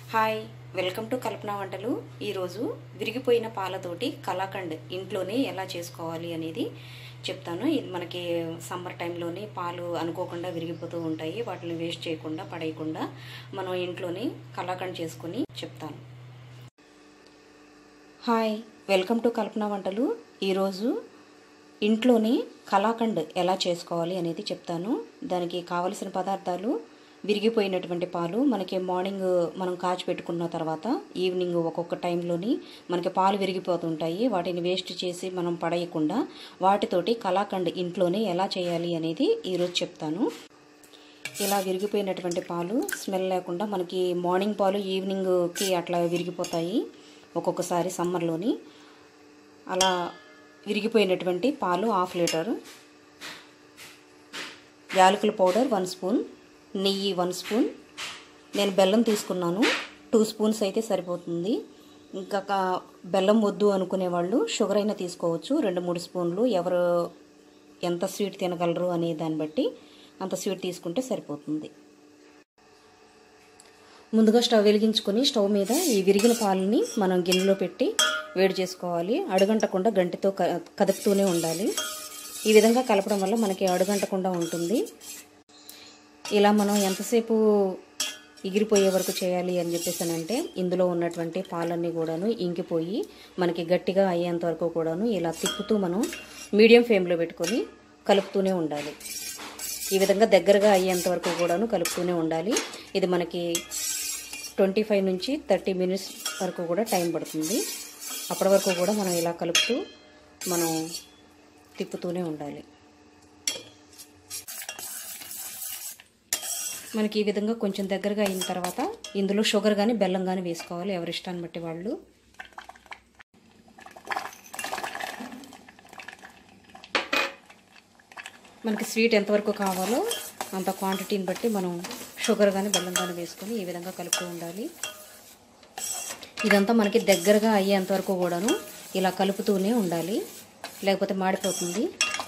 hi welcome to కల్పన వంటలు ఈరోజు విరిగిపోయిన పాలతోటి కలాకండ్ ఇంట్లోనే ఎలా చేసుకోవాలి అనేది చెప్తాను ఇది మనకి సమ్మర్ టైంలోనే పాలు అనుకోకుండా విరిగిపోతూ ఉంటాయి వాటిని వేస్ట్ చేయకుండా పడేయకుండా మనం ఇంట్లోనే కలాకండ్ చేసుకొని చెప్తాను హాయ్ వెల్కమ్ టు కల్పన వంటలు ఈరోజు ఇంట్లోనే కలాకండ్ ఎలా చేసుకోవాలి అనేది చెప్తాను దానికి కావలసిన పదార్థాలు విరిగిపోయినటువంటి పాలు మనకి మార్నింగ్ మనం కాచి పెట్టుకున్న తర్వాత ఈవినింగ్ ఒక్కొక్క టైంలోని మనకి పాలు విరిగిపోతుంటాయి వాటిని వేస్ట్ చేసి మనం పడేయకుండా వాటితోటి కలాకండ్ ఇంట్లోనే ఎలా చేయాలి అనేది ఈరోజు చెప్తాను ఇలా విరిగిపోయినటువంటి పాలు స్మెల్ లేకుండా మనకి మార్నింగ్ పాలు ఈవినింగ్కి అట్లా విరిగిపోతాయి ఒక్కొక్కసారి సమ్మర్లోని అలా విరిగిపోయినటువంటి పాలు హాఫ్ లీటర్ యాలకుల పౌడర్ వన్ స్పూన్ నెయ్యి వన్ స్పూన్ నేను బెల్లం తీసుకున్నాను టూ స్పూన్స్ అయితే సరిపోతుంది ఇంకా కా- బెల్లం వద్దు అనుకునే వాళ్ళు షుగర్ అయినా తీసుకోవచ్చు రెండు మూడు స్పూన్లు ఎవరు ఎంత స్వీట్ తినగలరు అనే దాన్ని బట్టి అంత స్వీట్ తీసుకుంటే సరిపోతుంది ముందుగా స్టవ్ వెలిగించుకొని స్టవ్ మీద ఈ విరిగిన పాలని మనం గిన్నెలో పెట్టి వేడి చేసుకోవాలి అడుగంటకుండా గంటితో క కదుపుతూనే ఉండాలి ఈ విధంగా కలపడం వల్ల మనకి అడుగంటకుండా ఉంటుంది ఇలా మనం ఎంతసేపు ఎగిరిపోయే వరకు చేయాలి అని చెప్పేసానంటే ఇందులో ఉన్నటువంటి పాలన్నీ కూడాను ఇంకిపోయి మనకి గట్టిగా అయ్యేంత వరకు కూడాను ఇలా తిప్పుతూ మనం మీడియం ఫ్లేమ్లో పెట్టుకొని కలుపుతూనే ఉండాలి ఈ విధంగా దగ్గరగా అయ్యేంత వరకు కూడాను కలుపుతూనే ఉండాలి ఇది మనకి ట్వంటీ ఫైవ్ నుంచి థర్టీ మినిట్స్ వరకు కూడా టైం పడుతుంది అప్పటి వరకు కూడా మనం ఇలా కలుపుతూ మనం తిప్పుతూనే ఉండాలి మనకి ఈ విధంగా కొంచెం దగ్గరగా అయిన తర్వాత ఇందులో షుగర్ కానీ బెల్లం కానీ వేసుకోవాలి ఎవరి ఇష్టాన్ని బట్టి వాళ్ళు మనకి స్వీట్ ఎంతవరకు కావాలో అంత క్వాంటిటీని బట్టి మనం షుగర్ కానీ బెల్లం కానీ వేసుకొని ఈ విధంగా కలుపుతూ ఉండాలి ఇదంతా మనకి దగ్గరగా అయ్యేంత వరకు కూడాను ఇలా కలుపుతూనే ఉండాలి లేకపోతే మాడిపోతుంది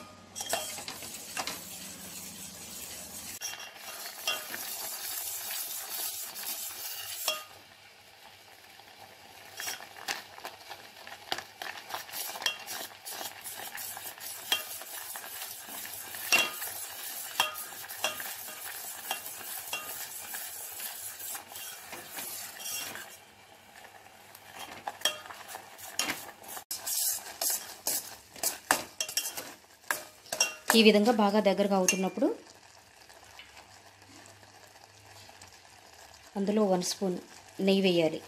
ఈ విధంగా బాగా దగ్గరగా అవుతున్నప్పుడు అందులో వన్ స్పూన్ నెయ్యి వేయాలి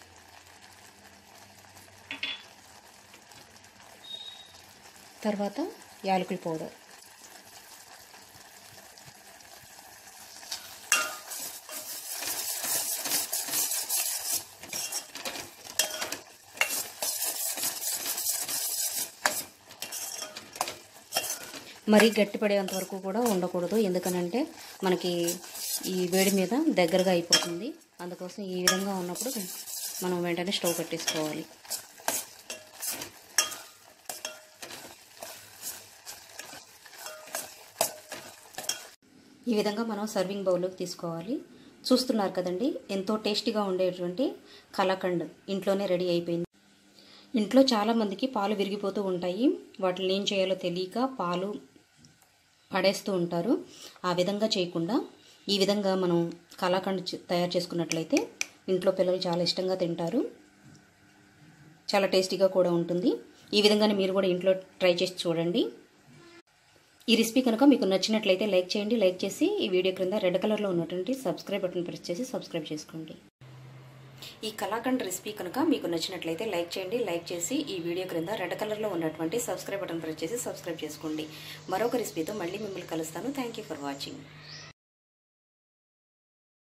తర్వాత యాలకుల పౌడర్ మరీ గట్టిపడేంత వరకు కూడా ఉండకూడదు ఎందుకనంటే మనకి ఈ వేడి మీద దగ్గరగా అయిపోతుంది అందుకోసం ఈ విధంగా ఉన్నప్పుడు మనం వెంటనే స్టవ్ కట్టేసుకోవాలి ఈ విధంగా మనం సర్వింగ్ బౌల్లోకి తీసుకోవాలి చూస్తున్నారు కదండి ఎంతో టేస్టీగా ఉండేటువంటి కలాకండ్ ఇంట్లోనే రెడీ అయిపోయింది ఇంట్లో చాలామందికి పాలు విరిగిపోతూ ఉంటాయి వాటిని ఏం చేయాలో తెలియక పాలు పడేస్తూ ఉంటారు ఆ విధంగా చేయకుండా ఈ విధంగా మనం కలాకండ్ చే- తయారు చేసుకున్నట్లయితే ఇంట్లో పిల్లలు చాలా ఇష్టంగా తింటారు చాలా టేస్టీగా కూడా ఉంటుంది ఈ విధంగానే మీరు కూడా ఇంట్లో ట్రై చేసి చూడండి ఈ రెసిపీ కనుక మీకు నచ్చినట్లయితే లైక్ చేయండి లైక్ చేసి ఈ వీడియో క్రింద రెడ్ కలర్లో ఉన్నటువంటి సబ్స్క్రైబ్ బటన్ ప్రెస్ చేసి సబ్స్క్రైబ్ చేసుకోండి ఈ కలాకండ్ రెసిపీ కనుక మీకు నచ్చినట్లయితే లైక్ చేయండి లైక్ చేసి ఈ వీడియో క్రింద రెడ్ కలర్లో ఉన్నటువంటి సబ్స్క్రైబ్ బటన్ ప్రెస్ చేసి సబ్స్క్రైబ్ చేసుకోండి మరొక రెసిపీతో మళ్ళీ మిమ్మల్ని కలుస్తాను థ్యాంక్ యూ ఫర్ వాచింగ్